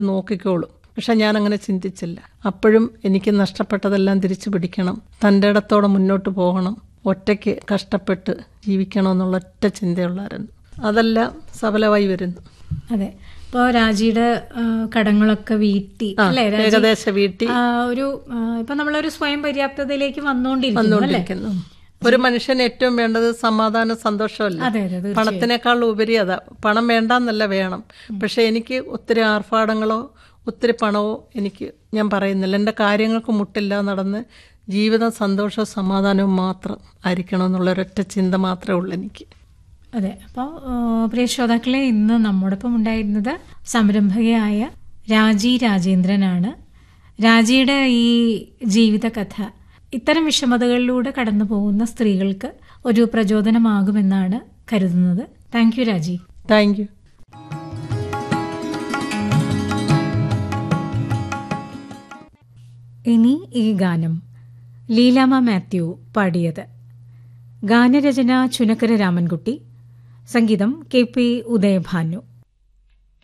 നോക്കിക്കോളും പക്ഷെ ഞാൻ അങ്ങനെ ചിന്തിച്ചില്ല അപ്പോഴും എനിക്ക് നഷ്ടപ്പെട്ടതെല്ലാം തിരിച്ചു പിടിക്കണം തൻ്റെ ഇടത്തോടെ മുന്നോട്ട് പോകണം ഒറ്റയ്ക്ക് കഷ്ടപ്പെട്ട് ജീവിക്കണം എന്നുള്ള ഒറ്റ ചിന്തയുള്ളായിരുന്നു അതെല്ലാം സഫലമായി വരുന്നു അതെ ഇപ്പോൾ രാജിയുടെ ആ, കടങ്ങളൊക്കെ വീട്ടി ആ, അല്ലേ രാജി ഏകദേശ വീട്ടിൽ ആ, ഒരു ആ, ഇപ്പൊ നമ്മളൊരു സ്വയം പര്യാപ്തതയിലേക്ക് വന്നുകൊണ്ടിരിക്കുന്നു അല്ലേ വന്നുകൊണ്ടിരിക്കുന്നു ഒരു മനുഷ്യന് ഏറ്റവും വേണ്ടത് സമാധാനം സന്തോഷമല്ല അതെ അതെ തീർച്ചയായും. പണത്തിനേക്കാൾ ഉപരി അതാ പണം വേണ്ടാന്നല്ല വേണം പക്ഷെ എനിക്ക് ഒത്തിരി ആർഭാടങ്ങളോ ഒത്തിരി പണമോ എനിക്ക് ഞാൻ പറയുന്നില്ല എൻ്റെ കാര്യങ്ങൾക്ക് മുട്ടില്ല നടന്ന് ജീവിതം സന്തോഷവും സമാധാനവും മാത്രം ആയിരിക്കണം എന്നുള്ള ഒരൊറ്റ ചിന്ത മാത്രമേ ഉള്ളൂ എനിക്ക് അതെ അപ്പോൾ പ്രിയ ശ്രോതാക്കളെ ഇന്ന് നമ്മോടൊപ്പം ഉണ്ടായിരുന്നത് സംരംഭകയായ രാജി രാജേന്ദ്രനാണ് രാജിയുടെ ഈ ജീവിതകഥ ഇത്തരം വിഷമതകളിലൂടെ കടന്നു പോകുന്ന സ്ത്രീകൾക്ക് ഒരു പ്രചോദനമാകുമെന്നാണ് കരുതുന്നത് thank you Raji thank you ഇനി ഈ ഗാനം ലീലാമ മാത്യു പാടിയത് ഗാനരചന ചുനക്കര രാമൻകുട്ടി സംഗീതം കെ പി ഉദയഭാനു